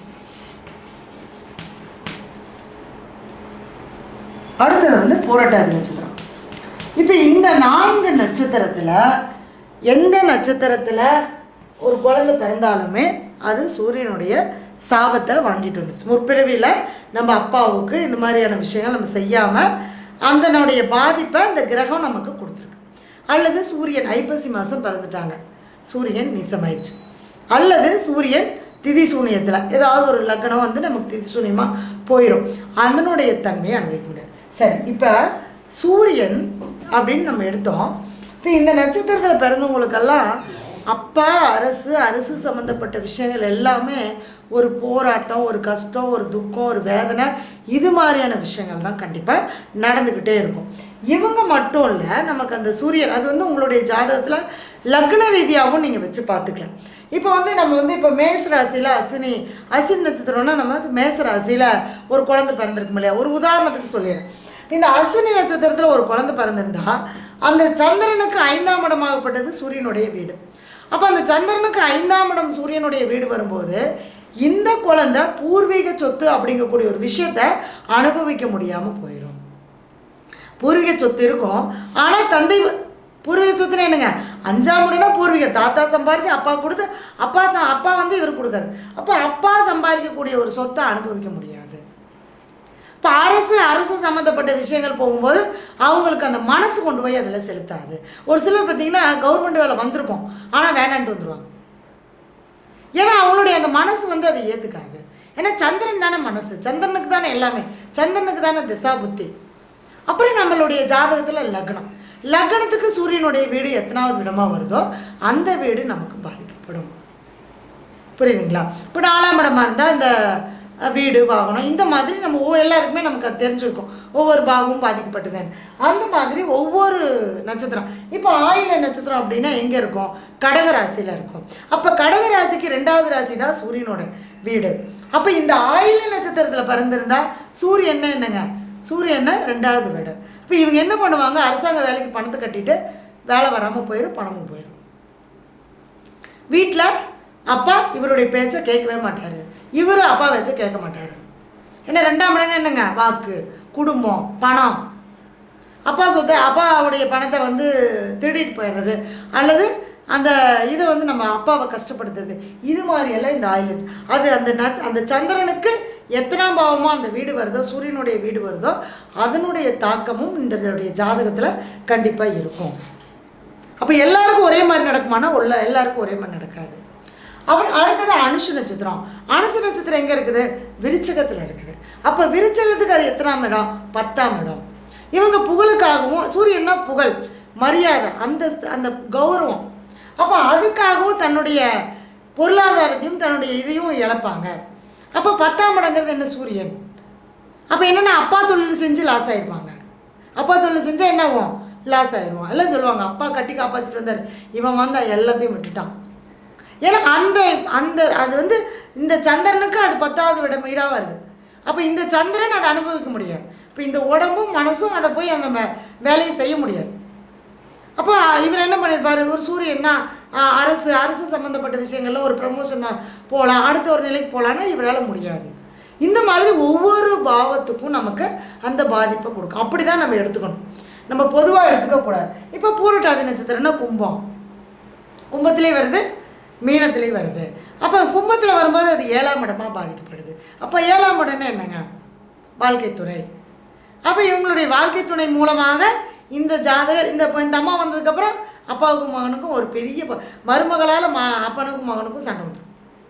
அடுத்தது வந்து பூரட்டாதி நட்சத்திரம் இப்போ இந்த நான்கு நட்சத்திரத்தில் எந்த நட்சத்திரத்தில் ஒரு குழந்தை பிறந்தாலுமே அது சூரியனுடைய சாபத்தை வாங்கிட்டு வந்துச்சு முற்பிறவியில் நம்ம அப்பாவுக்கு இந்த மாதிரியான விஷயங்கள் நம்ம செய்யாமல் அதனுடைய பாதிப்பை அந்த கிரகம் நமக்கு கொடுத்துருக்கு அல்லது சூரியன் ஐப்பசி மாதம் பிறந்துட்டாங்க சூரியன் நீசமாயிடுச்சு அல்லது சூரியன் திதி சூனியத்தில் ஏதாவது ஒரு லக்னம் வந்து நமக்கு திதி சூனியமாக போயிடும் அதனுடைய தன்மையை அனுபவிக்க முடியாது சரி இப்போ சூரியன் அப்படின்னு நம்ம எடுத்தோம் இப்போ இந்த நட்சத்திரத்தில் பிறந்தவங்களுக்கெல்லாம் அப்பா அரசு அரசு சம்மந்தப்பட்ட விஷயங்கள் எல்லாமே ஒரு போராட்டம் ஒரு கஷ்டம் ஒரு துக்கம் ஒரு வேதனை இது மாதிரியான விஷயங்கள் தான் கண்டிப்பாக நடந்துக்கிட்டே இருக்கும் இவங்க மட்டும் இல்லை நமக்கு அந்த சூரியன் அது வந்து உங்களுடைய ஜாதகத்தில் லக்ன ரீதியாகவும் நீங்கள் வச்சு பார்த்துக்கலாம் இப்போ வந்து நம்ம வந்து இப்போ மேச ராசியில் அஸ்வினி அஸ்வினி நட்சத்திரம்னா நமக்கு மேச ராசியில் ஒரு குழந்தை பிறந்திருக்கும் இல்லையா ஒரு உதாரணத்துக்கு சொல்லிடுறேன் இந்த அஸ்வினி நட்சத்திரத்தில் ஒரு குழந்தை பிறந்திருந்தா அந்த சந்திரனுக்கு ஐந்தாம் இடமாகப்பட்டது சூரியனுடைய வீடு அப்போ அந்த சந்திரனுக்கு ஐந்தாம் இடம் சூரியனுடைய வீடு வரும்போது இந்த குழந்தை பூர்வீக சொத்து அப்படிங்கக்கூடிய ஒரு விஷயத்த அனுபவிக்க முடியாமல் போயிடும் பூர்வீக சொத்து இருக்கும் ஆனால் தந்தை வ- பூர்வீக சொத்துன்னு என்னங்க அஞ்சாம் இடம்னா பூர்வீக தாத்தா சம்பாரிச்சு அப்பா கொடுத்து அப்பா ச அப்பா வந்து இவர் கொடுக்கறது அப்போ அப்பா சம்பாதிக்கக்கூடிய ஒரு சொத்தை அனுபவிக்க முடியாது இப்போ அரசு அரசு சம்மந்தப்பட்ட விஷயங்கள் போகும்போது அவங்களுக்கு அந்த மனசு கொண்டு போய் அதில் செலுத்தாது ஒரு சிலர் பார்த்தீங்கன்னா கவர்மெண்ட் வேலை வந்திருக்கும் ஆனால் வேண்டான்ட்டு வந்துடுவாங்க ஏன்னா அவங்களுடைய அந்த மனசு வந்து அதை ஏற்றுக்காது ஏன்னா சந்திரன் தானே மனசு சந்திரனுக்கு தானே எல்லாமே சந்திரனுக்கு தானே திசா புத்தி அப்புறம் நம்மளுடைய ஜாதகத்தில் லக்னம் லக்னத்துக்கு சூரியனுடைய வீடு எத்தனாவது இடமாக வருதோ அந்த வீடு நமக்கு பாதிக்கப்படும் புரியுதுங்களா இப்போ நாலாம் இடமா இருந்தால் இந்த அஹ், வீடு வாகனம் இந்த மாதிரி நம்ம ஒவ்வொரு எல்லாருக்குமே நமக்கு அது தெரிஞ்சிருக்கும் ஒவ்வொரு பாகமும் பாதிக்கப்பட்டதுன்னு அந்த மாதிரி ஒவ்வொரு நட்சத்திரம் இப்போ ஆயில நட்சத்திரம் அப்படின்னா எங்கே இருக்கும் கடக ராசியில் இருக்கும் அப்போ கடக ராசிக்கு ரெண்டாவது ராசி தான் சூரியனோட வீடு அப்போ இந்த ஆயில நட்சத்திரத்தில் பிறந்திருந்தா சூரியன் என்னங்க சூரியன் ரெண்டாவது வீடு இப்போ இவங்க என்ன பண்ணுவாங்க அரசாங்க வேலைக்கு பணத்தை கட்டிட்டு வேலை வராமல் போயிடும் பணமும் போயிடும் வீட்டில் அப்பா இவருடைய பேச்சை கேட்கவே மாட்டார் இவர் அப்பா பேச்சை கேட்க மாட்டார் ஏன்னா ரெண்டாம் இடம் என்னங்க வாக்கு குடும்பம் பணம் அப்பா சொத்தை அப்பாவுடைய பணத்தை வந்து திருடிட்டு போயிடுறது அல்லது அந்த இதை வந்து நம்ம அப்பாவை கஷ்டப்படுத்துறது இது மாதிரியெல்லாம் இந்த ஆயில் அது அந்த நட்ச அந்த சந்திரனுக்கு எத்தனாம் பாவமோ அந்த வீடு வருதோ சூரியனுடைய வீடு வருதோ அதனுடைய தாக்கமும் இந்த ஜாதகத்தில் கண்டிப்பாக இருக்கும் அப்போ எல்லாருக்கும் ஒரே மாதிரி நடக்குமானா உள்ள எல்லாருக்கும் ஒரே மாதிரி நடக்காது அப்புறம் அடுத்தது அனுஷ நட்சத்திரம் அனுஷ நட்சத்திரம் எங்கே இருக்குது விருச்சகத்தில் இருக்குது அப்போ விருச்சகத்துக்கு அது எத்தனாம் இடம் பத்தாம் இடம் இவங்க புகழுக்காகவும் சூரியன்னா புகழ் மரியாதை அந்த அந்த கௌரவம் அப்போ அதுக்காகவும் தன்னுடைய பொருளாதாரத்தையும் தன்னுடைய இதையும் இழப்பாங்க அப்போ பத்தாம் இடங்கிறது என்ன சூரியன் அப்போ என்னென்னா அப்பா தொழில் செஞ்சு லாஸ் ஆயிருப்பாங்க அப்பா தொழில் செஞ்சால் என்ன ஆகும் லாஸ் ஆயிடுவான் எல்லாம் சொல்லுவாங்க அப்பா கட்டி காப்பாற்றிட்டு வந்தார் இவன் வந்தா எல்லாத்தையும் விட்டுட்டான் ஏன்னா அந்த அந்த அது வந்து இந்த சந்திரனுக்கு அது பத்தாவது விட வீடாக வருது அப்போ இந்த சந்திரன் அதை அனுபவிக்க முடியாது இப்போ இந்த உடம்பும் மனசும் அதை போய் நம்ம வேலையை செய்ய முடியாது அப்போ இவர் என்ன பண்ணியிருப்பாரு ஒரு சூரியன்னா ஆஹ், அரசு அரசு சம்மந்தப்பட்ட விஷயங்கள்ல ஒரு ப்ரமோஷன் போகலாம் அடுத்த ஒரு நிலைக்கு போகலான்னா இவரால் முடியாது இந்த மாதிரி ஒவ்வொரு பாவத்துக்கும் நமக்கு அந்த பாதிப்பை கொடுக்கும் அப்படி தான் நம்ம எடுத்துக்கணும் நம்ம பொதுவாக எடுத்துக்கக்கூடாது இப்போ பூரட்டாதி நட்சத்திரம்னா கும்பம் கும்பத்திலே வருது மீனத்திலே வருது அப்போ கும்பத்தில் வரும்போது அது ஏழாம் இடமாக பாதிக்கப்படுது அப்போ ஏழாம் இடம்னா என்னங்க வாழ்க்கை துணை அப்போ இவங்களுடைய வாழ்க்கை துணை மூலமாக இந்த ஜாதகர் இந்த இப்போ இந்த அம்மா வந்ததுக்கப்புறம் அப்பாவுக்கும் மகனுக்கும் ஒரு பெரிய ப- மருமகளால் மா அப்பனுக்கும் மகனுக்கும் சண்டை வந்துடும்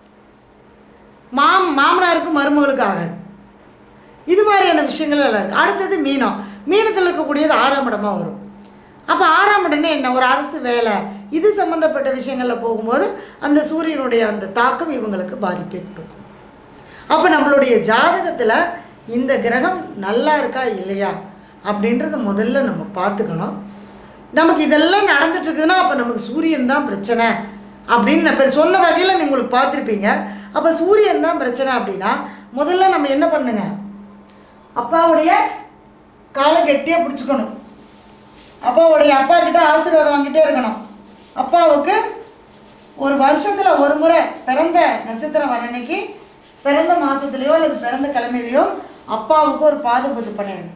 மாம் மாமனாருக்கும் மருமகளுக்கு ஆகாது இது மாதிரியான விஷயங்கள் எல்லாம் இருக்குது அடுத்தது மீனம் மீனத்தில் இருக்கக்கூடியது ஆறாம் இடமா வரும் அப்போ ஆறாம் இடம்னா என்ன ஒரு அரசு வேலை இது சம்மந்தப்பட்ட விஷயங்களில் போகும்போது அந்த சூரியனுடைய அந்த தாக்கம் இவங்களுக்கு பாதிப்பை கொடுக்கும் அப்போ நம்மளுடைய ஜாதகத்தில் இந்த கிரகம் நல்லா இருக்கா இல்லையா அப்படின்றத முதல்ல நம்ம பார்த்துக்கணும் நமக்கு இதெல்லாம் நடந்துட்டு இருக்குதுன்னா அப்போ நமக்கு சூரியன் தான் பிரச்சனை அப்படின்னு நான் இப்போ சொன்ன வகையில் நீங்கள் உங்களுக்கு பார்த்துருப்பீங்க அப்போ சூரியன் தான் பிரச்சனை அப்படின்னா முதல்ல நம்ம என்ன பண்ணுங்க அப்பாவுடைய காலை கெட்டியாக பிடிச்சிக்கணும் அப்பாவுடைய அப்பா கிட்ட ஆசீர்வாதம் வாங்கிட்டே இருக்கணும் அப்பாவுக்கு ஒரு வருஷத்துல ஒரு முறை பிறந்த நட்சத்திரம் வர அன்னைக்கு பிறந்த மாசத்துலயோ அல்லது பிறந்த கிழமையிலையோ அப்பாவுக்கு ஒரு பாத பூஜை பண்ணிடணும்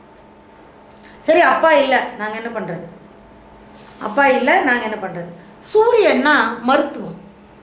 சரி அப்பா இல்லை நாங்கள் என்ன பண்ணுறது அப்பா இல்லை நாங்கள் என்ன பண்ணுறது சூரியன்னா மருத்துவம்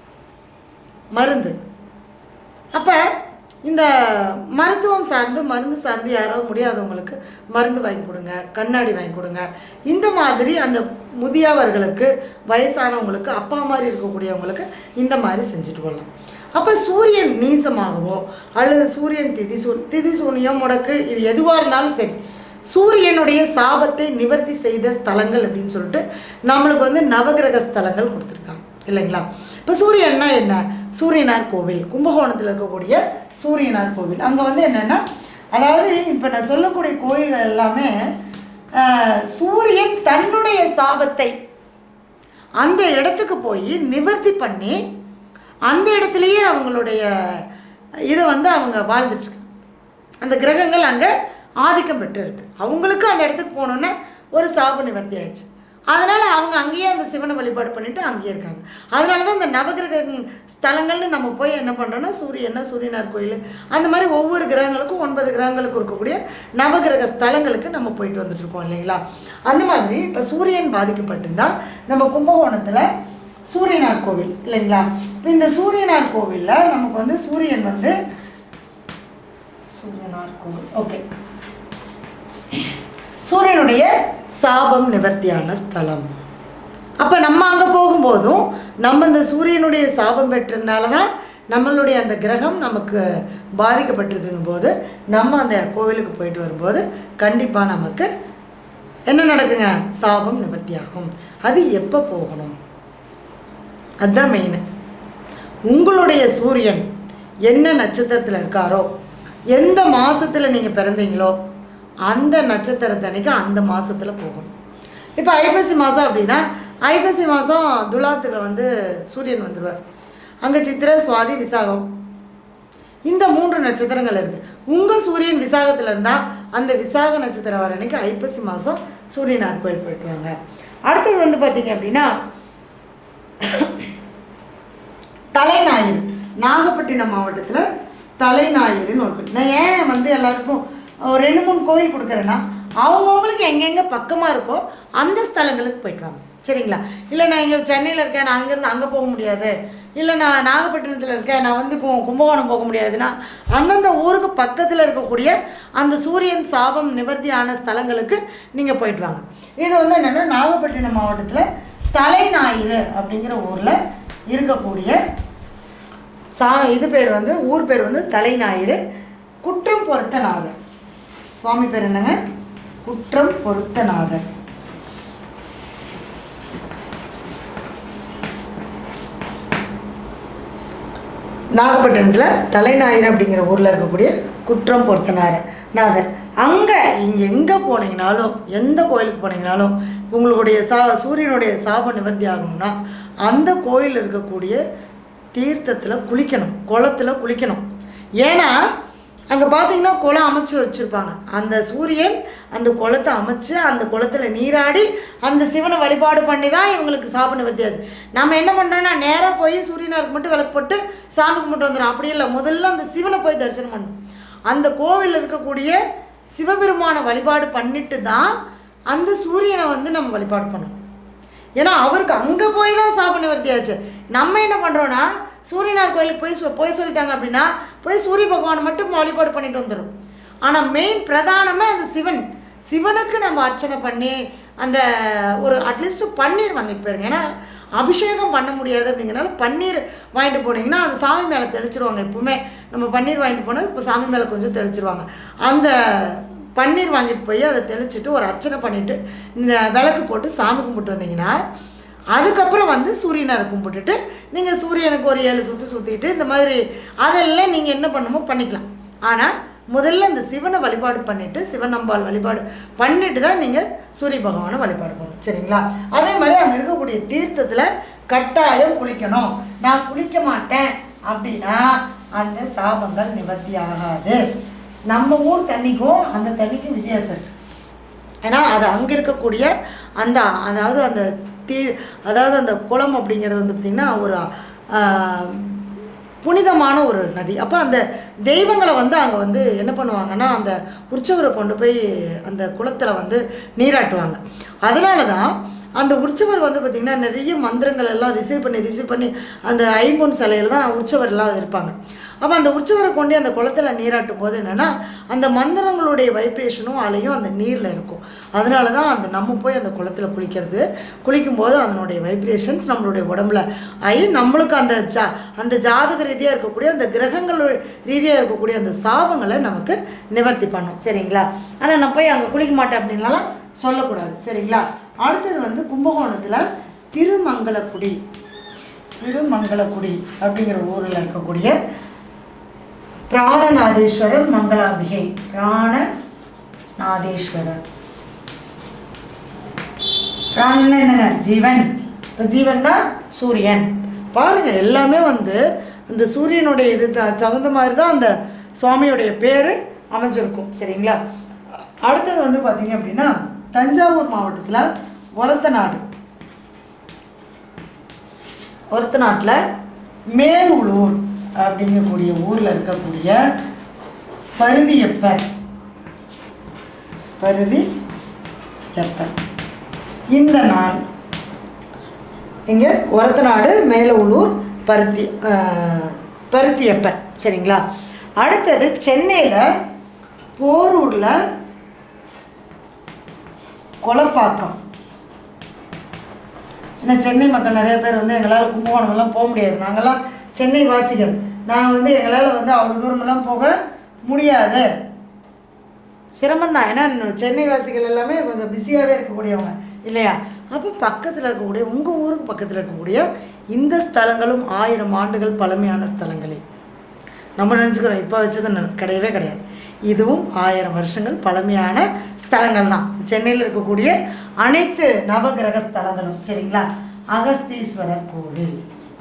மருந்து அப்போ இந்த மருத்துவம் சார்ந்து மருந்து சார்ந்து யாரோ முடியாதவங்களுக்கு மருந்து வாங்கி கொடுங்க கண்ணாடி வாங்கி கொடுங்க இந்த மாதிரி அந்த முதியவர்களுக்கு வயசானவங்களுக்கு அப்பா மாதிரி இருக்கக்கூடியவங்களுக்கு இந்த மாதிரி செஞ்சுட்டு வரலாம் அப்போ சூரியன் நீசமாகவோ அல்லது சூரியன் திதி சூ திதி சூனியம் முடக்கு இது எதுவாக இருந்தாலும் சரி சூரியனுடைய சாபத்தை நிவர்த்தி செய்த ஸ்தலங்கள் அப்படின்னு சொல்லிட்டு நம்மளுக்கு வந்து நவகிரக ஸ்தலங்கள் கொடுத்துருக்காங்க இல்லைங்களா இப்போ சூரியன்னா என்ன சூரியனார் கோவில் கும்பகோணத்தில் இருக்கக்கூடிய சூரியனார் கோவில் அங்கே வந்து என்னென்னா அதாவது இப்போ நான் சொல்லக்கூடிய கோயில்கள் எல்லாமே ஆஹ், சூரியன் தன்னுடைய சாபத்தை அந்த இடத்துக்கு போய் நிவர்த்தி பண்ணி அந்த இடத்துலையே அவங்களுடைய இதை வந்து அவங்க வாழ்ந்துட்டுருக்கு அந்த கிரகங்கள் அங்கே ஆதிக்கம் பெற்று இருக்கு அவங்களுக்கு அந்த இடத்துக்கு போகணுன்னு ஒரு சாப நிவர்த்தி ஆயிடுச்சு அதனால் அவங்க அங்கேயே அந்த சிவனை வழிபாடு பண்ணிட்டு அங்கேயே இருக்காங்க அதனால தான் இந்த நவகிரக ஸ்தலங்கள்னு நம்ம போய் என்ன பண்ணுறோன்னா சூரியன்னா சூரியனார் கோயில் அந்த மாதிரி ஒவ்வொரு கிரகங்களுக்கும் ஒன்பது கிரகங்களுக்கும் இருக்கக்கூடிய நவகிரக ஸ்தலங்களுக்கு நம்ம போயிட்டு வந்துட்டு இருக்கோம் இல்லைங்களா அந்த மாதிரி இப்போ சூரியன் பாதிக்கப்பட்டிருந்தா நம்ம கும்பகோணத்தில் சூரியனார் கோவில் இல்லைங்களா இப்போ இந்த சூரியனார் கோவிலில் நமக்கு வந்து சூரியன் வந்து சூரியனார் கோவில் ஓகே சூரியனுடைய சாபம் நிவர்த்தியான ஸ்தலம் அப்போ நம்ம அங்கே போகும்போதும் நம்ம இந்த சூரியனுடைய சாபம் பெற்றதுனால தான் நம்மளுடைய அந்த கிரகம் நமக்கு பாதிக்கப்பட்டிருக்குங்கும் போது நம்ம அந்த கோவிலுக்கு போயிட்டு வரும்போது கண்டிப்பாக நமக்கு என்ன நடக்குங்க சாபம் நிவர்த்தியாகும் அது எப்போ போகணும் அதுதான் மெயின் உங்களுடைய சூரியன் என்ன நட்சத்திரத்தில் இருக்காரோ எந்த மாதத்தில் நீங்கள் பிறந்தீங்களோ அந்த நட்சத்திரத்தன்னைக்கு அந்த மாதத்தில் போகணும் இப்போ ஐப்பசி மாதம் அப்படின்னா ஐப்பசி மாதம் துலாத்தில் வந்து சூரியன் வந்துடுவார் அங்கே சித்திரை சுவாதி விசாகம் இந்த மூன்று நட்சத்திரங்கள் இருக்குது உங்கள் சூரியன் விசாகத்தில் இருந்தால் அந்த விசாக நட்சத்திரம் வர அன்னைக்கு ஐப்பசி மாதம் சூரியனார் கோயில் போயிட்டு வாங்க அடுத்தது வந்து பார்த்தீங்க அப்படின்னா தலைஞாயிறு நாகப்பட்டினம் மாவட்டத்தில் தலைஞாயிறுன்னு ஒரு கோயில் நான் ஏன் வந்து எல்லாருக்கும் ஒரு ரெண்டு மூணு கோயில் கொடுக்குறேன்னா அவங்கவுங்களுக்கு எங்கெங்கே பக்கமாக இருக்கோ அந்த ஸ்தலங்களுக்கு போயிட்டு வாங்க சரிங்களா இல்லை நான் இங்கே சென்னையில் இருக்கேன் நான் அங்கேருந்து அங்கே போக முடியாது இல்லை நான் நாகப்பட்டினத்தில் இருக்கேன் நான் வந்து கு- கும்பகோணம் போக முடியாதுன்னா அந்தந்த ஊருக்கு பக்கத்தில் இருக்கக்கூடிய அந்த சூரியன் சாபம் நிவர்த்தியான ஸ்தலங்களுக்கு நீங்கள் போயிட்டு வாங்க இது வந்து என்னென்னா நாகப்பட்டினம் மாவட்டத்தில் தலைஞாயிறு அப்படிங்கிற ஊரில் இருக்கக்கூடிய சா இது பேர் வந்து ஊர் பேர் வந்து தலைஞாயிறு குற்றம் பொருத்தநாதர் சுவாமி பேர் என்னங்க குற்றம் பொருத்தநாதர் நாகப்பட்டினத்தில் தலைஞாயிறு அப்படிங்கிற ஊரில் இருக்கக்கூடிய குற்றம் பொருத்தனார் நாதர் அங்கே இங்கே எங்கே போனீங்கனாலும் எந்த கோயிலுக்கு போனீங்கனாலும் உங்களுடைய சா சூரியனுடைய சாப நிவர்த்தி ஆகணும்னா அந்த கோயில் இருக்கக்கூடிய தீர்த்தத்தில் குளிக்கணும் குளத்துல குளிக்கணும் ஏன்னா அங்கே பார்த்தீங்கன்னா குளம் அமைச்சு வச்சுருப்பாங்க அந்த சூரியன் அந்த குளத்தை அமைச்சு அந்த குளத்துல நீராடி அந்த சிவனை வழிபாடு பண்ணி தான் இவங்களுக்கு சாப நிவர்த்தி ஆச்சு நம்ம என்ன பண்ணுறோன்னா நேராக போய் சூரியனாருக்கு மட்டும் விளக்கு போட்டு சாமி கும்பிட்டு வந்துடும் அப்படி இல்லை முதல்ல அந்த சிவனை போய் தரிசனம் பண்ணணும் அந்த கோவிலில் இருக்கக்கூடிய சிவபெருமானை வழிபாடு பண்ணிட்டு தான் அந்த சூரியனை வந்து நம்ம வழிபாடு பண்ணணும் ஏன்னா அவருக்கு அங்கே போய் தான் சாப நிவர்த்தி ஆச்சு நம்ம என்ன பண்ணுறோன்னா சூரியனார் கோயிலுக்கு போய் சொ- போய் சொல்லிட்டாங்க அப்படின்னா போய் சூரிய பகவானை மட்டும் வழிபாடு பண்ணிட்டு வந்துடும் ஆனால் மெயின் பிரதானமே அந்த சிவன் சிவனுக்கு நம்ம அர்ச்சனை பண்ணி அந்த ஒரு அட்லீஸ்ட் பன்னீர் வாங்கிட்டு போயிருங்க ஏன்னா அபிஷேகம் பண்ண முடியாது அப்படிங்கிறனால பன்னீர் வாங்கிட்டு போனீங்கன்னா அந்த சாமி மேலே தெளிச்சிருவாங்க எப்பவுமே நம்ம பன்னீர் வாங்கிட்டு போனால் இப்போ சாமி மேலே கொஞ்சம் தெளிச்சிருவாங்க அந்த பன்னீர் வாங்கிட்டு போய் அதை தெளிச்சிட்டு ஒரு அர்ச்சனை பண்ணிவிட்டு இந்த விளக்கு போட்டு சாமி கும்பிட்டு வந்தீங்கன்னா அதுக்கப்புறம் வந்து சூரியனாரை கும்பிட்டுட்டு நீங்கள் சூரியனுக்கு ஒரு ஏழு சுற்று சுற்றிட்டு இந்த மாதிரி அதெல்லாம் நீங்கள் என்ன பண்ணுமோ பண்ணிக்கலாம் ஆனால் முதல்ல இந்த சிவனை வழிபாடு பண்ணிவிட்டு சிவன் அம்பாள் வழிபாடு பண்ணிட்டு தான் நீங்கள் சூரிய பகவானை வழிபாடு பண்ணணும் சரிங்களா அதே மாதிரி அங்கே இருக்கக்கூடிய தீர்த்தத்தில் கட்டாயம் குளிக்கணும் நான் குளிக்க மாட்டேன் அப்படின்னா அந்த சாபங்கள் நிவர்த்தி ஆகாது நம்ம ஊர் தண்ணிக்கும் அந்த தண்ணிக்கும் வித்தியாசம் இருக்கு ஏன்னா அது அங்கே இருக்கக்கூடிய அந்த அதாவது அந்த தீ அதாவது அந்த குளம் அப்படிங்கிறது வந்து பார்த்திங்கன்னா ஒரு ஆஹ், புனிதமான ஒரு நதி அப்போ அந்த தெய்வங்களை வந்து அங்கே வந்து என்ன பண்ணுவாங்கன்னா அந்த உற்சவரை கொண்டு போய் அந்த குளத்தில் வந்து நீராட்டுவாங்க அதனால தான் அந்த உற்சவர் வந்து பார்த்திங்கன்னா நிறைய மந்திரங்கள் எல்லாம் ரிசீவ் பண்ணி ரிசீவ் பண்ணி அந்த ஐம்பொன் சிலையில் தான் உற்சவர் எல்லாம் இருப்பாங்க அப்போ அந்த உற்சவரை கொண்டு அந்த குளத்துல நீராட்டும் போது என்னென்னா அந்த மந்திரங்களுடைய வைப்ரேஷனும் அலையும் அந்த நீரில் இருக்கும் அதனால தான் அந்த நம்ம போய் அந்த குளத்துல குளிக்கிறது குளிக்கும்போது அதனுடைய வைப்ரேஷன்ஸ் நம்மளுடைய உடம்புல ஆகி நம்மளுக்கு அந்த ஜா அந்த ஜாதக ரீதியாக இருக்கக்கூடிய அந்த கிரகங்கள் ரீதியாக இருக்கக்கூடிய அந்த சாபங்களை நமக்கு நிவர்த்தி பண்ணும் சரிங்களா ஆனால் நான் போய் அங்கே குளிக்க மாட்டேன் அப்படின்லாம் சொல்லக்கூடாது சரிங்களா அடுத்தது வந்து கும்பகோணத்தில் திருமங்கலக்குடி திருமங்கலக்குடி அப்படிங்கிற ஊரில் இருக்கக்கூடிய பிராணநாதேஸ்வரர் மங்களாம்பிகை பிராணநாதேஸ்வரர் பிராணன் என்னங்க ஜீவன் இப்போ ஜீவன் தான் சூரியன் பாருங்க எல்லாமே வந்து இந்த சூரியனுடைய இது த- தகுந்த மாதிரி தான் அந்த சுவாமியுடைய பேர் அமைஞ்சிருக்கும் சரிங்களா அடுத்தது வந்து பார்த்தீங்க அப்படின்னா தஞ்சாவூர் மாவட்டத்தில் ஒரத்தநாடு ஒருத்த நாட்டில் மேலூர் அப்படிங்கக்கூடிய ஊரில் இருக்கக்கூடிய பருதியப்பர் பருதி எப்பர் இந்த நாள் இங்கே ஒரத்தநாடு மேலூர் பருத்தி ஆஹ், பருத்தியப்பர் சரிங்களா அடுத்தது சென்னையில் போரூரில் கொலப்பாக்கம் ஏன்னா சென்னை மக்கள் நிறைய பேர் வந்து எங்களால் கும்பகோணமெல்லாம் போக முடியாது நாங்கள்லாம் சென்னை வாசிகள் நாங்கள் வந்து எங்களால் வந்து அவ்வளோ தூரமெல்லாம் போக முடியாது சிரமம்தான் ஏன்னா சென்னை வாசிகள் எல்லாமே கொஞ்சம் பிஸியாகவே இருக்கக்கூடியவங்க இல்லையா அப்போ பக்கத்தில் இருக்கக்கூடிய உங்கள் ஊருக்கு பக்கத்தில் இருக்கக்கூடிய இந்த ஸ்தலங்களும் ஆயிரம் ஆண்டுகள் பழமையான ஸ்தலங்களே நம்ம நினச்சிக்கிறோம் இப்போ வச்சது ந- கிடையவே கிடையாது இதுவும் ஆயிரம் வருஷங்கள் பழமையான ஸ்தலங்கள் தான் சென்னையில் இருக்கக்கூடிய அனைத்து நவகிரக ஸ்தலங்களும் சரிங்களா அகஸ்தீஸ்வரர் கோவில்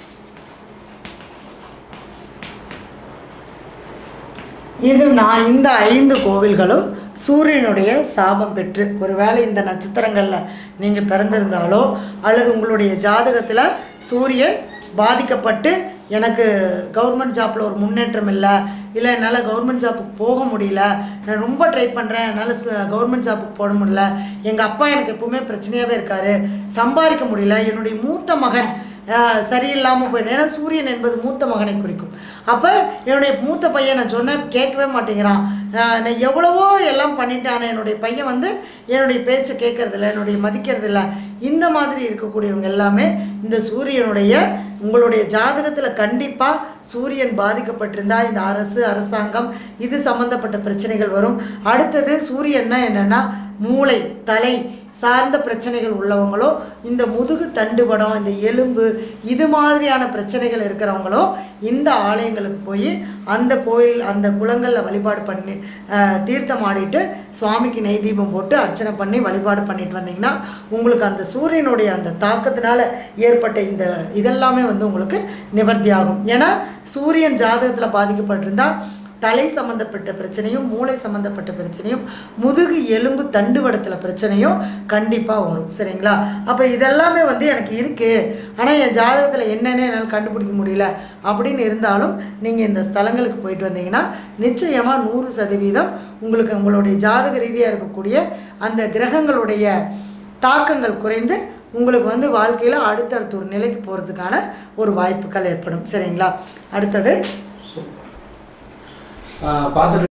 இது நான் இந்த ஐந்து கோவில்களும் சூரியனுடைய சாபம் பெற்று ஒருவேளை இந்த நட்சத்திரங்களில் நீங்கள் பிறந்திருந்தாலோ அல்லது உங்களுடைய ஜாதகத்தில் சூரியன் பாதிக்கப்பட்டு எனக்கு கவர்மெண்ட் ஜாப்பில் ஒரு முன்னேற்றம் இல்லை இல்லை என்னால் கவர்மெண்ட் ஜாப்புக்கு போக முடியல நான் ரொம்ப ட்ரை பண்ணுறேன் என்னால் கவர்மெண்ட் ஜாப்புக்கு போட முடியல எங்கள் அப்பா எனக்கு எப்பவுமே பிரச்சனையாகவே இருக்காரு சம்பாதிக்க முடியல என்னுடைய மூத்த மகன் ஆஹ், சரியில்லாமல் போயிடும் ஏன்னா சூரியன் என்பது மூத்த மகனை குறிக்கும் அப்போ என்னுடைய மூத்த பையன் நான் சொன்னேன் கேட்கவே மாட்டேங்கிறான் ஆஹ், நான் எவ்வளவோ எல்லாம் பண்ணிட்டேன் ஆனால் என்னுடைய பையன் வந்து என்னுடைய பேச்சை கேட்கறதில்ல என்னுடைய மதிக்கிறதில்ல இந்த மாதிரி இருக்கக்கூடியவங்க எல்லாமே இந்த சூரியனுடைய உங்களுடைய ஜாதகத்தில் கண்டிப்பாக சூரியன் பாதிக்கப்பட்டிருந்தா இந்த அரசு அரசாங்கம் இது சம்மந்தப்பட்ட பிரச்சனைகள் வரும் அடுத்தது சூரியன்னா என்னென்னா மூளை தலை சார்ந்த பிரச்சனைகள் உள்ளவங்களோ இந்த முதுகு தண்டுபடம் இந்த எலும்பு இது மாதிரியான பிரச்சனைகள் இருக்கிறவங்களோ இந்த ஆலயங்களுக்கு போய் அந்த கோயில் அந்த குளங்களில் வழிபாடு பண்ணி ஆஹ், தீர்த்தம் ஆடிட்டு சுவாமிக்கு நெய் தீபம் போட்டு அர்ச்சனை பண்ணி வழிபாடு பண்ணிட்டு வந்தீங்கன்னா உங்களுக்கு அந்த சூரியனுடைய அந்த தாக்கத்தினால ஏற்பட்ட இந்த இதெல்லாமே வந்து உங்களுக்கு நிவர்த்தி ஆகும் ஏன்னா சூரியன் ஜாதகத்தில் பாதிக்கப்பட்டிருந்தா தலை சம்மந்தப்பட்ட பிரச்சனையும் மூளை சம்மந்தப்பட்ட பிரச்சனையும் முதுகு எலும்பு தண்டுவடத்தில் பிரச்சனையும் கண்டிப்பாக வரும் சரிங்களா அப்போ இதெல்லாமே வந்து எனக்கு இருக்குது ஆனால் என் ஜாதகத்தில் என்னென்ன என்னால் கண்டுபிடிக்க முடியல அப்படின்னு இருந்தாலும் நீங்கள் இந்த ஸ்தலங்களுக்கு போயிட்டு வந்தீங்கன்னா நிச்சயமாக நூறு சதவீதம் உங்களுக்கு உங்களுடைய ஜாதக ரீதியாக இருக்கக்கூடிய அந்த கிரகங்களுடைய தாக்கங்கள் குறைந்து உங்களுக்கு வந்து வாழ்க்கையில் அடுத்தடுத்த ஒரு நிலைக்கு போகிறதுக்கான ஒரு வாய்ப்புகள் ஏற்படும் சரிங்களா அடுத்தது பார்த்துட்டு